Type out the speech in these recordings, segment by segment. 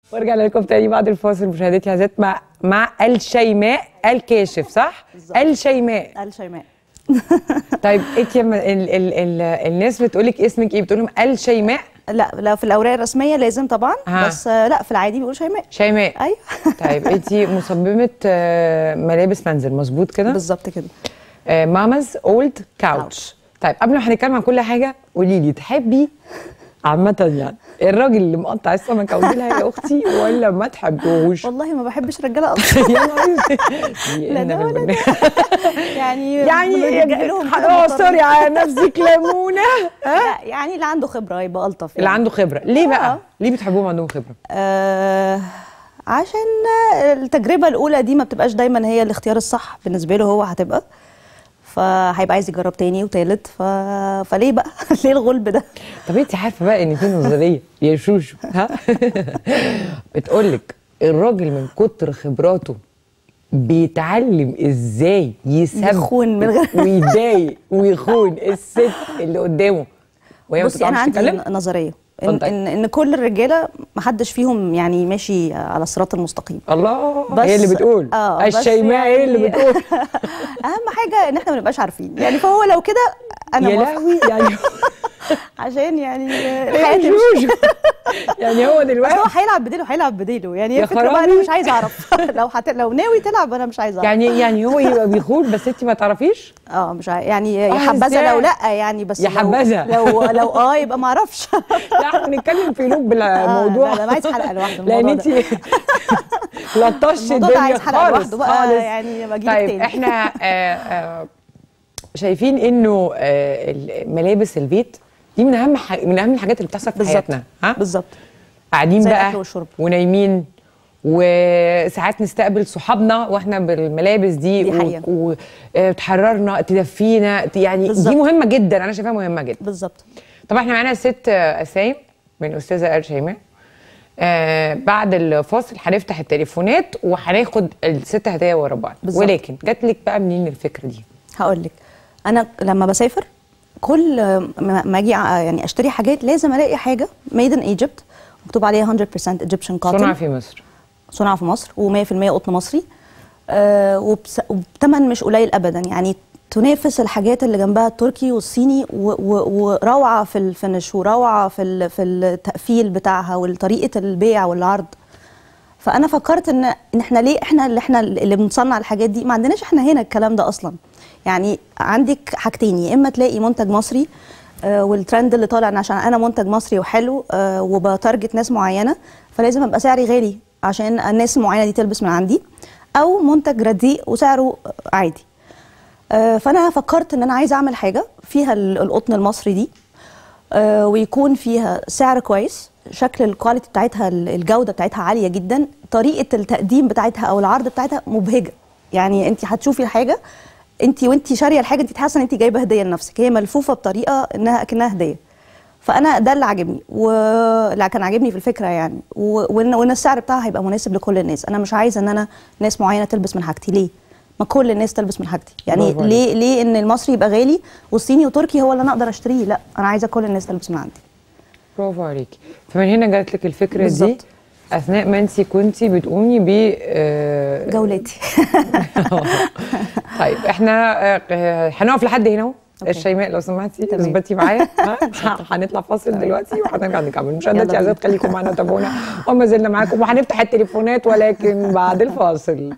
ورجعنا لكم تاني بعد الفاصل مشاهدتي عزت مع مع الشيماء الكاشف صح؟ بالظبط. الشيماء قال شيماء طيب انت لما ال ال ال الناس بتقول لك اسمك ايه؟ بتقول لهم الشيماء لا لا في الاوراق الرسميه لازم طبعا ها. بس آه، لا في العادي بيقول شيماء شيماء ايوه طيب انت مصممه آه، ملابس منزل مظبوط كده؟ بالظبط كده ماماز اولد كاوتش طيب قبل ما هنتكلم عن كل حاجه قولي لي تحبي عامة يعني الراجل اللي مقطع السمكة ودي لها يا اختي ولا ما تحبوش؟ والله ما بحبش الرجاله اصلا يا نهار أسود. لا ده ولا ده. يعني يعني بنلجأ لهم كده اه مضطر. سوري على نفسك ليمونه ها لا يعني اللي عنده خبره يبقى الطف اللي يعني. عنده خبره ليه بقى آه. ليه بتحبوهم عندهم خبره آه عشان التجربه الاولى دي ما بتبقاش دايما هي الاختيار الصح بالنسبه له هو هتبقى فهيبقى عايز يجرب تاني وتالت ف... فليه بقى ليه الغلب ده طب انت عارفه بقى ان في نظريه يا شوشو ها بتقول لك الراجل من كتر خبراته بيتعلم ازاي يسب يخون من غير- ويضايق ويخون الست اللي قدامه وهي ما بصي انا بتعرفش عندي تتكلم نظريه ان اتفضلي. ان, إن كل الرجاله ما حدش فيهم يعني ماشي على الصراط المستقيم الله بس- هي اللي بتقول آه، بس الشيماء هي اللي يعني- بتقول اهم حاجه ان احنا ما نبقاش عارفين يعني فهو لو كده انا يا موافقه لهوي يعني عشان يعني يا الحياه تمشي شوشو يعني هو بس هو دلوقتي هيلعب بديله هيلعب بديله يعني يا هي الفكره بقى خرابي. انا مش عايزه اعرف لو حت... لو ناوي تلعب انا مش عايزه اعرف يعني يعني هو يبقى بيخون بس انت ما تعرفيش اه مش عايز يعني يا آه، حبذا إزاي؟ لو لا يعني بس يا لو- حبذا. لو لو اه يبقى ما اعرفش لا احنا بنتكلم في لوب الموضوع لا، ده أنا عايز حلقة لوحده لان الموضوع انت لطشت الموضوع ده الدنيا عايز حلقه خالص لوحده بقى خالص. يعني بجيلك طيب تاني احنا آه، آه، شايفين انه آه، ملابس البيت دي من اهم ح- من اهم الحاجات اللي بتحصل في بالظبط حياتنا ها بالظبط قاعدين زي بقى الأكل والشرب. ونايمين وساعات نستقبل صحابنا واحنا بالملابس دي دي حقيقة. وتحررنا تدفينا يعني بالظبط. دي مهمه جدا انا شايفاها مهمه جدا بالظبط طبعا احنا معانا ست اسايم من استاذه ال شيماء آه بعد الفاصل هنفتح التليفونات وهناخد الست هدايا ورا بعض بالظبط. ولكن جات لك بقى منين الفكره دي؟ هقول لك انا لما بسافر كل ما ما اجي ع- يعني اشتري حاجات لازم الاقي حاجه ميد ان ايجيبت مكتوب عليها 100% ايجيبشن صنع كوتن في مصر صنع في مصر و100% قطن مصري آه وبس- وبثمن مش قليل ابدا يعني تنافس الحاجات اللي جنبها التركي والصيني و- و- وروعه في الفينش وروعه في ال- في التقفيل بتاعها وطريقه البيع والعرض فانا فكرت ان ان احنا ليه احنا اللي احنا اللي بنصنع الحاجات دي ما عندناش احنا هنا الكلام ده اصلا يعني عندك حاجتين يا اما تلاقي منتج مصري آه والترند اللي طالع إن عشان انا منتج مصري وحلو آه وبتارجت ناس معينه فلازم ابقى سعري غالي عشان الناس المعينه دي تلبس من عندي او منتج رديء وسعره عادي آه، فانا فكرت ان انا عايزه اعمل حاجه فيها ال- القطن المصري دي آه، ويكون فيها سعر كويس شكل الكواليتي بتاعتها ال- الجوده بتاعتها عاليه جدا طريقه التقديم بتاعتها او العرض بتاعتها مبهجه يعني انت هتشوفي الحاجه انت وانت شاريه الحاجه انت حاسه ان انت جايبه هديه لنفسك هي ملفوفه بطريقه انها اكنها هديه فانا ده اللي عاجبني ولا كان عاجبني في الفكره يعني و- وان وان السعر بتاعها هيبقى مناسب لكل الناس انا مش عايزه ان انا ناس معينه تلبس من حاجتي ليه ما كل الناس تلبس من حاجتي يعني برافو عليك. ليه ليه ان المصري يبقى غالي والصيني وتركي هو اللي انا اقدر اشتريه لا انا عايزه كل الناس تلبس من عندي برافو عليكي فمن هنا جات لك الفكره دي بالظبط. اثناء ما انت كنتي بتقومي ب آه، جولتي طيب احنا آه، آه، هنقف لحد هنا اهو أوكي. الشيماء لو سمحتي تمام. اثبتي معايا ها؟ هنطلع فاصل دلوقتي وهنرجع نكمل مشاهداتي يلا عايزات خليكم معانا وتابعونا وما زلنا معاكم وهنفتح التليفونات ولكن بعد الفاصل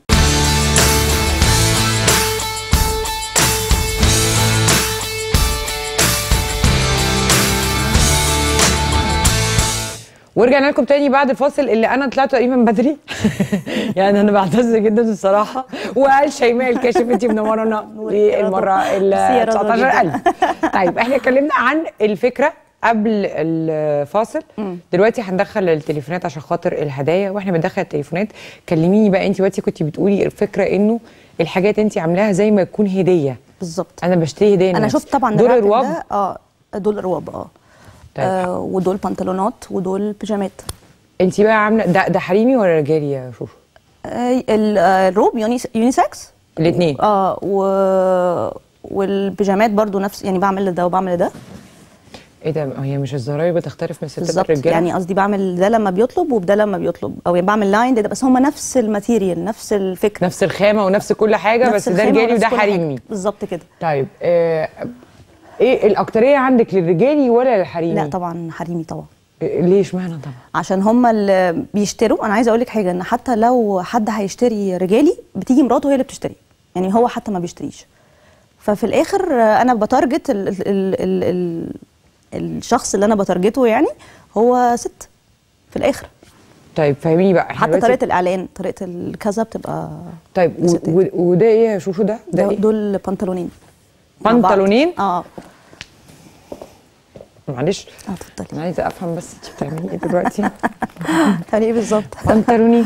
ورجعنا لكم تاني بعد الفاصل اللي انا طلعت تقريبا بدري يعني انا بعتذر جدا الصراحه وقال شيماء الكاشف انت منورانا للمره ال ميرسي يا رضوى 19000 طيب احنا اتكلمنا عن الفكره قبل الفاصل دلوقتي هندخل التليفونات عشان خاطر الهدايا واحنا بندخل التليفونات كلميني بقى انت دلوقتي كنت بتقولي الفكره انه الحاجات انت عاملاها زي ما تكون هديه بالظبط انا بشتري هديه انا للناس. شفت طبعا دول الراتب الرواب ده اه دول رواب اه طيب. آه ودول بنطلونات ودول بيجامات انت بقى عامله ده ده حريمي ولا رجالي يا شوشو آه ال- آه، الروب يونيس يونيسكس الاثنين اه و والبيجامات برضو نفس يعني بعمل ده وبعمل ده ايه ده هي مش الزراير بتختلف من الستات بالظبط الرجاله يعني قصدي بعمل ده لما بيطلب وده لما بيطلب او يعني بعمل لاين ده, ده بس هم نفس الماتيريال نفس الفكره نفس الخامه ونفس كل حاجه نفس بس ده الخامة رجالي ونفس وده كل حاجة. حريمي بالظبط كده طيب آه ايه الاكتريه عندك للرجالي ولا للحريمي لا طبعا حريمي طبعا إيه ليه اشمعنى طبعا عشان هم اللي بيشتروا انا عايزه اقول لك حاجه ان حتى لو حد هيشتري رجالي بتيجي مراته هي اللي بتشتري يعني هو حتى ما بيشتريش ففي الاخر آه، انا بتارجت ال ال ال ال ال الشخص اللي انا بتارجته يعني هو ست في الاخر طيب فهميني بقى إحنا حتى دلوقتي- طريقه الاعلان طريقه الكذا بتبقى طيب و- لستات. و- وده ايه يا شوشو ده ده ده ايه دول بنطلونين مع بعض. بنطلونين اه معلش اه اتفضلي انا عايزه افهم بس انت بتعملي ايه دلوقتي تعالي ايه بالظبط بنطلونين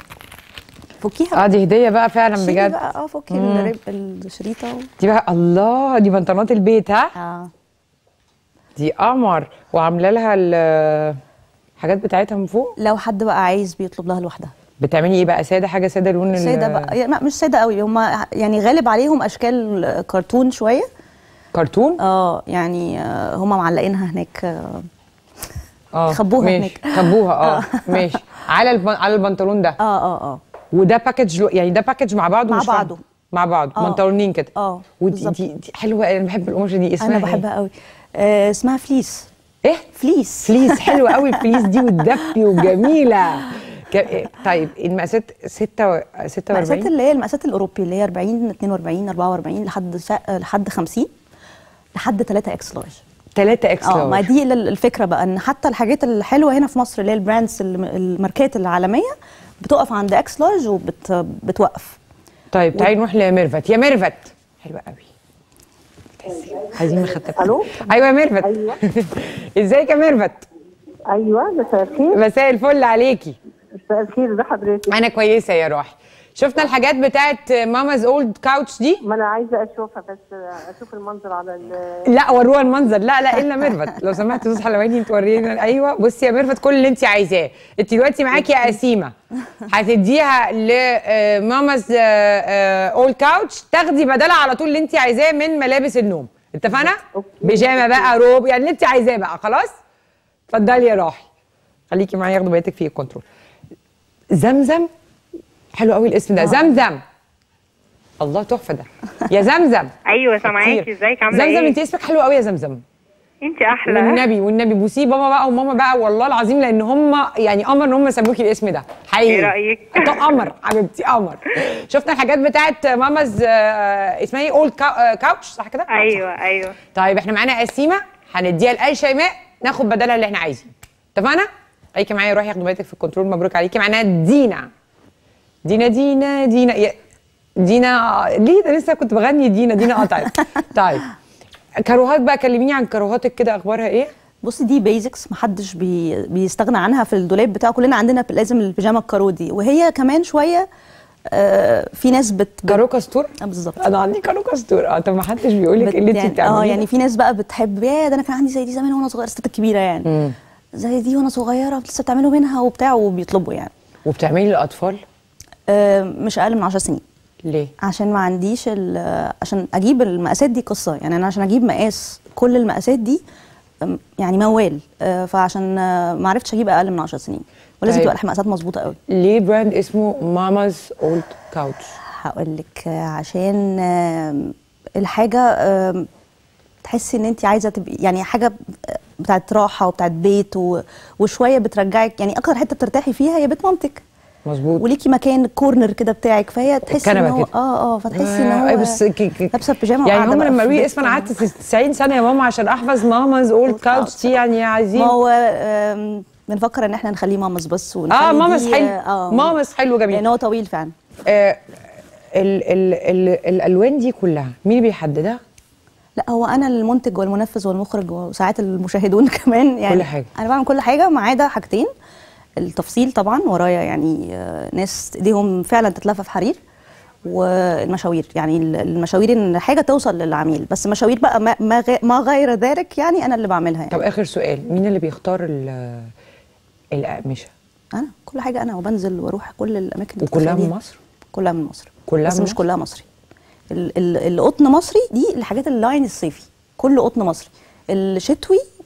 فكيها اه دي هديه بقى فعلا شيلي بجد بقى اه فكي الرب الشريطه و... دي بقى الله دي بنطلونات البيت ها اه دي قمر وعامله لها ال- الحاجات بتاعتها من فوق لو حد بقى عايز بيطلب لها لوحدها بتعملي ايه بقى ساده حاجه ساده لون ال- ساده بقى يعني لا، مش ساده قوي هم يعني غالب عليهم اشكال كرتون شويه كرتون اه يعني آه، هم معلقينها هناك آه، اه خبوها ماشي هناك. خبوها اه ماشي على الب... على البنطلون ده اه اه اه وده باكج لو... يعني ده باكج مع بعضه مع مش فاهمة. بعضه. مع بعض آه. بنطلونين كده اه ودي بالظبط. دي, دي حلوه انا بحب القماشه دي اسمها انا إيه؟ بحبها قوي آه اسمها فليس ايه فليس فليس حلوه قوي الفليس دي وتدفي وجميله ك... إيه، طيب المقاسات 6 و... مقاسات 46 اللي هي المقاسات الاوروبي اللي هي 40 42 44 لحد سا... لحد 50 لحد 3 اكس لارج 3 اكس اه ما لارج دي ال- الفكره بقى ان حتى الحاجات الحلوه هنا في مصر اللي هي البراندز الم- الماركات العالميه بتقف عند اكس لارج وبتوقف طيب تعالي نروح لميرفت يا ميرفت حلوه قوي عايزين نختم الو ايوه يا ميرفت ايوه ازيك يا ميرفت ايوه مساء الخير مساء الفل عليكي مساء الخير ازي حضرتك انا كويسه يا روحي شفنا الحاجات بتاعت ماماز اولد كاوتش دي ما انا عايزه اشوفها بس اشوف المنظر على ال- لا وروها المنظر لا لا الا ميرفت لو سمحت استاذ حلواني تورينا ايوه بصي يا ميرفت كل اللي انت عايزاه انت دلوقتي معاكي يا قسيمه هتديها لماماز اول كاوتش تاخدي بدلها على طول اللي انت عايزاه من ملابس النوم اتفقنا أوكي. بيجامه بقى روب يعني اللي انت عايزاه بقى خلاص اتفضلي يا راحي خليكي معايا ياخدوا بيتك في الكنترول زمزم حلو قوي الاسم ده زمزم الله تحفه ده يا زمزم ايوه سامعاكي كتير. ازيك عامله زمزم ايه انت اسمك حلو قوي يا زمزم انت احلى والنبي والنبي بوسيه بابا بقى وماما بقى والله العظيم لان هم يعني قمر ان هم سموكي الاسم ده حقيقي إيه رأيك؟ انت قمر حبيبتي قمر شفنا الحاجات بتاعت ماماز آه، اسمها ايه اولد كاوتش صح كده؟ ايوه ايوه طيب احنا معانا قسيمه هنديها لاي شيماء ناخد بدلها اللي احنا عايزينه اتفقنا؟ خليكي معايا روحي ياخدوا بالك في الكنترول مبروك عليكي معانا دينا دينا دينا دينا يا دينا ليه ده لسه كنت بغني دينا دينا قطعت طيب كاروهات بقى كلميني عن كاروهاتك كده اخبارها ايه؟ بصي دي بيزكس محدش بي بيستغنى عنها في الدولاب بتاعه كلنا عندنا لازم البيجامه الكارو دي وهي كمان شويه آه في ناس بت, بت كارو كاستور آه، بالظبط انا عندي كارو كاستور اه طب ما حدش بيقول لك بت- ايه اللي انت يعني بتعمليه اه ده؟ يعني في ناس بقى بتحب يا ده انا كان عندي زي دي زمان وانا صغيره الستات الكبيره يعني زي دي وانا صغيره لسه بتعملوا منها وبتاع وبيطلبوا يعني وبتعملي للاطفال آه مش اقل من 10 سنين ليه؟ عشان ما عنديش ال- عشان اجيب المقاسات دي قصه يعني انا عشان اجيب مقاس كل المقاسات دي أم، يعني موال آه، فعشان آه، ما عرفتش اجيب اقل من 10 سنين ولازم طيب. تبقى المقاسات مظبوطه قوي ليه براند اسمه ماماز اولد كاوتش؟ هقول لك آه، عشان آم، الحاجه آم، تحسي ان انت عايزه تبقي يعني حاجه بتاعت راحه وبتاعت بيت و- وشويه بترجعك يعني اكتر حته بترتاحي فيها هي بيت مامتك مظبوط وليكي مكان كورنر كده بتاعك فهي تحسي ان الكنبة هو كده. اه اه فتحسي ان هو آه، بس ك- ك- لابسه بيجامه يعني وقاعدة هم بقى لما في قالوا لي بيت اسم انا قعدت 90 سنه يا ماما عشان احفظ ماماز اولد كاوتش دي يعني عايزين ما هو آم، بنفكر ان احنا نخليه مامس بس ونخلي اه دي- مامز حلو اه مامز حلو لان جميل هو طويل فعلا آه ال ال ال الالوان دي كلها مين اللي بيحددها؟ لا هو انا المنتج والمنفذ والمخرج وساعات المشاهدون كمان يعني كل حاجة. انا بعمل كل حاجه ما عدا حاجتين التفصيل طبعا ورايا يعني آه، ناس ايديهم فعلا تتلف في حرير والمشاوير يعني ال- المشاوير ان حاجه توصل للعميل بس مشاوير بقى ما, ما, غي- ما غير ذلك يعني انا اللي بعملها يعني طب اخر سؤال مين اللي بيختار ال- الاقمشه؟ انا كل حاجه انا وبنزل واروح كل الاماكن اللي وكلها من تتخيليها. مصر؟ كلها من مصر كلها بس من مش مصر؟ كلها مصري ال- ال- القطن مصري دي الحاجات اللاين الصيفي كله قطن مصري الشتوي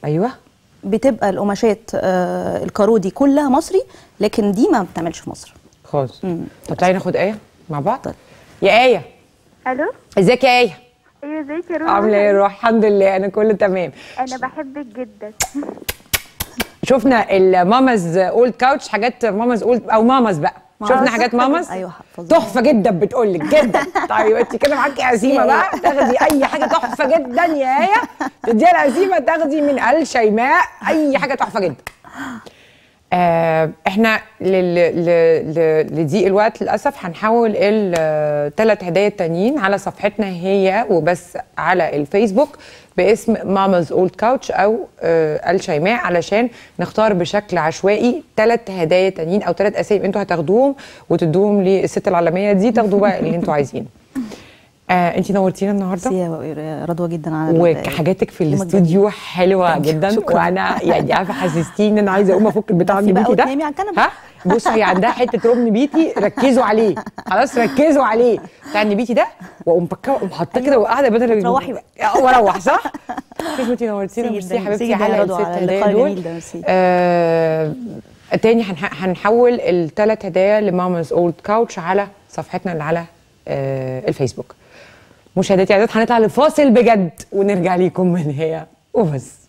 ايوه بتبقى القماشات آه الكارو دي كلها مصري لكن دي ما بتعملش في مصر خالص طب تعالي ناخد ايه مع بعض طيب. يا ايه الو ازيك يا ايه ايوه ازيك يا روح عامله ايه يا روح الحمد لله انا كله تمام انا بحبك جدا شفنا الماماز اولد كاوتش حاجات ماماز اولد او ماماز بقى شفنا ماماز. حاجات ماماز أيوة، فظيعة. تحفه جدا بتقول لك جدا طيب انت كده معاكي عزيمه بقى تاخدي اي حاجه تحفه جدا يا ايه تديها العزيمه تاخدي من ال شيماء اي حاجه تحفه جدا آه احنا لل- ل- ل- لضيق الوقت للاسف هنحول الثلاث هدايا التانيين على صفحتنا هي وبس على الفيسبوك باسم ماماز اولد كاوتش او آه الشيماء علشان نختار بشكل عشوائي ثلاث هدايا تانيين او ثلاث اسامي انتوا هتاخدوهم وتدوهم للست العالميه دي تاخدوا بقى اللي انتوا عايزينه آه انت نورتينا النهارده ميرسي يا رضوى جدا على ال- وحاجاتك في يومك الاستوديو حلوه جدا شكراً. وانا يعني عارفه حسستيني ان انا عايزه اقوم افك البتاع في بقى النبيتي ده وتنامي على الكنبة. ها بص هي عندها حته رمن بيتي ركزوا عليه خلاص ركزوا عليه بتاع النبيتي ده واقوم فكاه واقوم حاطاه كده وقاعده بدل تروحي بقى. واروح صح؟ كيف انتي نورتينا ميرسي ميرسي جداً، حبيبتي ميرسي جداً يا على رضوى الست على هدايا اللقاء دول الجميل ده، ميرسي. آه تاني هنح- هنحول الثلاث هدايا لماماز اولد كاوتش على صفحتنا اللي على آه الفيسبوك مشاهداتي عزيزات هنطلع لفاصل بجد ونرجع ليكم من هي وبس